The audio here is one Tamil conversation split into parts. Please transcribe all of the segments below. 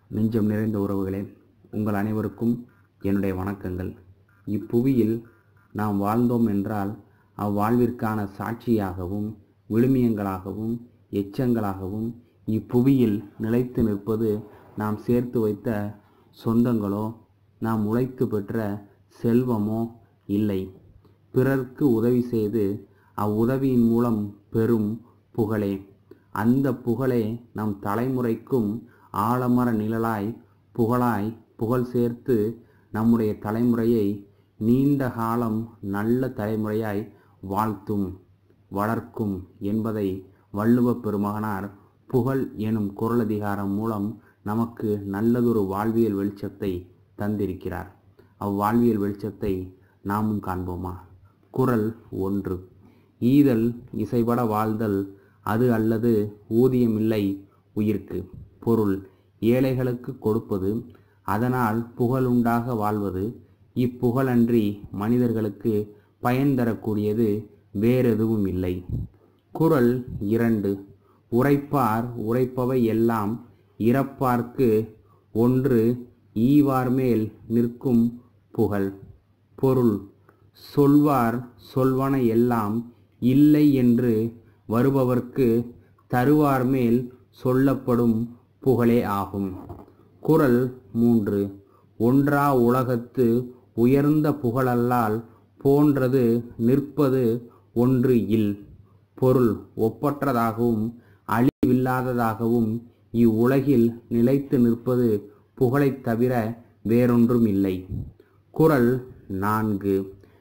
நெஞ்சம் நிறைந்த உறவுகளே உங்கள் அனைவருக்கும் என்னுடைய வணக்கங்கள் இப்புவியில் நாம் வாழ்ந்தோம் என்றால் அவ்வாழ்விற்கான சாட்சியாகவும் விழுமியங்களாகவும் எச்சங்களாகவும் இப்புவியில் நிலைத்து நிற்பது நாம் சேர்த்து வைத்த சொந்தங்களோ நாம் உழைத்து பெற்ற செல்வமோ இல்லை பிறர்க்கு உதவி செய்து அவ்வுதவியின் மூலம் பெறும் புகழே அந்த புகழே நம் தலைமுறைக்கும் ஆலமர நிழலாய் புகழாய் புகழ் சேர்த்து நம்முடைய தலைமுறையை நீண்ட காலம் நல்ல தலைமுறையாய் வாழ்த்தும் வளர்க்கும் என்பதை வள்ளுவப் பெருமகனார் புகழ் எனும் குரலதிகாரம் மூலம் நமக்கு நல்லதொரு வாழ்வியல் வெளிச்சத்தை தந்திருக்கிறார் அவ்வாழ்வியல் வெளிச்சத்தை நாமும் காண்போமா குரல் ஒன்று ஈதல் இசைபட வாழ்தல் அது அல்லது ஊதியமில்லை உயிர்க்கு பொருள் ஏழைகளுக்கு கொடுப்பது அதனால் புகழுண்டாக வாழ்வது இப்புகழன்றி மனிதர்களுக்கு பயன் தரக்கூடியது வேறெதுவும் இல்லை குரல் இரண்டு உரைப்பார் உரைப்பவை எல்லாம் இறப்பார்க்கு ஒன்று ஈவார் மேல் நிற்கும் புகழ் பொருள் சொல்வார் சொல்வன எல்லாம் இல்லை என்று வருபவர்க்கு தருவார் மேல் சொல்லப்படும் புகழே ஆகும் குரல் மூன்று ஒன்றா உலகத்து உயர்ந்த புகழல்லால் போன்றது நிற்பது ஒன்று இல் பொருள் ஒப்பற்றதாகவும் அழிவில்லாததாகவும் இவ்வுலகில் நிலைத்து நிற்பது புகழைத் தவிர வேறொன்றும் இல்லை குரல் நான்கு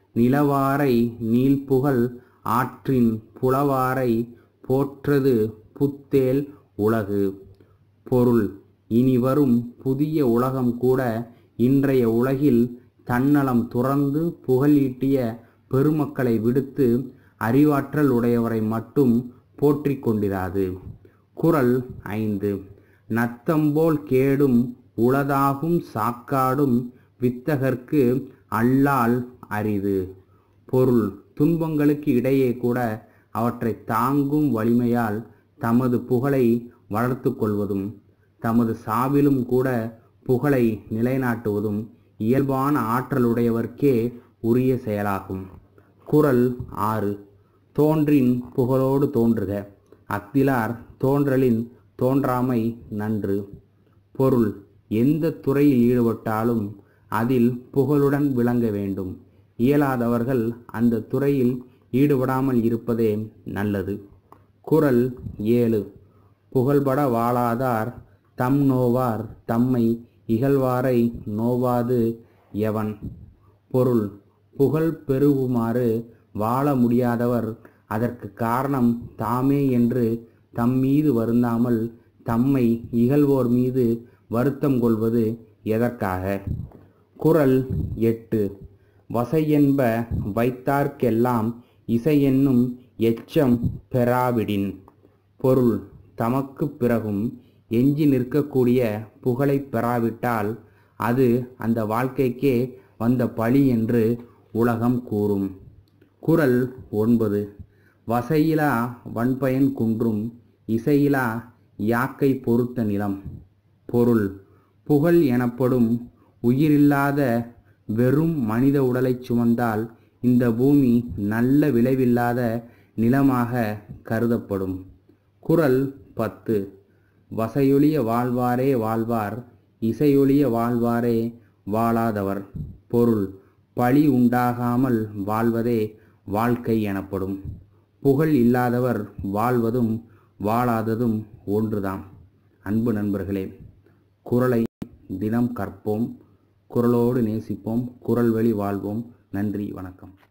நிலவாரை நீள்புகழ் ஆற்றின் புலவாரை போற்றது புத்தேல் உலகு பொருள் இனி வரும் புதிய உலகம் கூட இன்றைய உலகில் தன்னலம் துறந்து புகழீட்டிய பெருமக்களை விடுத்து அறிவாற்றல் உடையவரை மட்டும் போற்றிக் கொண்டிராது குரல் ஐந்து நத்தம்போல் கேடும் உளதாகும் சாக்காடும் வித்தகர்க்கு அல்லால் அரிது பொருள் துன்பங்களுக்கு இடையே கூட அவற்றை தாங்கும் வலிமையால் தமது புகழை வளர்த்து கொள்வதும் தமது சாவிலும் கூட புகழை நிலைநாட்டுவதும் இயல்பான ஆற்றலுடையவர்க்கே உரிய செயலாகும் குரல் ஆறு தோன்றின் புகழோடு தோன்றுக அத்திலார் தோன்றலின் தோன்றாமை நன்று பொருள் எந்த துறையில் ஈடுபட்டாலும் அதில் புகழுடன் விளங்க வேண்டும் இயலாதவர்கள் அந்த துறையில் ஈடுபடாமல் இருப்பதே நல்லது குரல் ஏழு புகழ்பட வாழாதார் தம் நோவார் தம்மை இகழ்வாரை நோவாது எவன் பொருள் புகழ் பெருகுமாறு வாழ முடியாதவர் அதற்கு காரணம் தாமே என்று தம் மீது வருந்தாமல் தம்மை இகழ்வோர் மீது வருத்தம் கொள்வது எதற்காக குரல் எட்டு வசையென்ப வைத்தார்க்கெல்லாம் இசையென்னும் எச்சம் பெறாவிடின் பொருள் தமக்கு பிறகும் எஞ்சி நிற்கக்கூடிய புகழை பெறாவிட்டால் அது அந்த வாழ்க்கைக்கே வந்த பழி என்று உலகம் கூறும் குரல் ஒன்பது வசையிலா வன்பயன் குன்றும் இசையிலா யாக்கை பொறுத்த நிலம் பொருள் புகழ் எனப்படும் உயிரில்லாத வெறும் மனித உடலை சுமந்தால் இந்த பூமி நல்ல விளைவில்லாத நிலமாக கருதப்படும் குரல் பத்து வசையொழிய வாழ்வாரே வாழ்வார் இசையொழிய வாழ்வாரே வாழாதவர் பொருள் பழி உண்டாகாமல் வாழ்வதே வாழ்க்கை எனப்படும் புகழ் இல்லாதவர் வாழ்வதும் வாழாததும் ஒன்றுதான் அன்பு நண்பர்களே குரலை தினம் கற்போம் குரலோடு நேசிப்போம் குரல் வழி வாழ்வோம் நன்றி வணக்கம்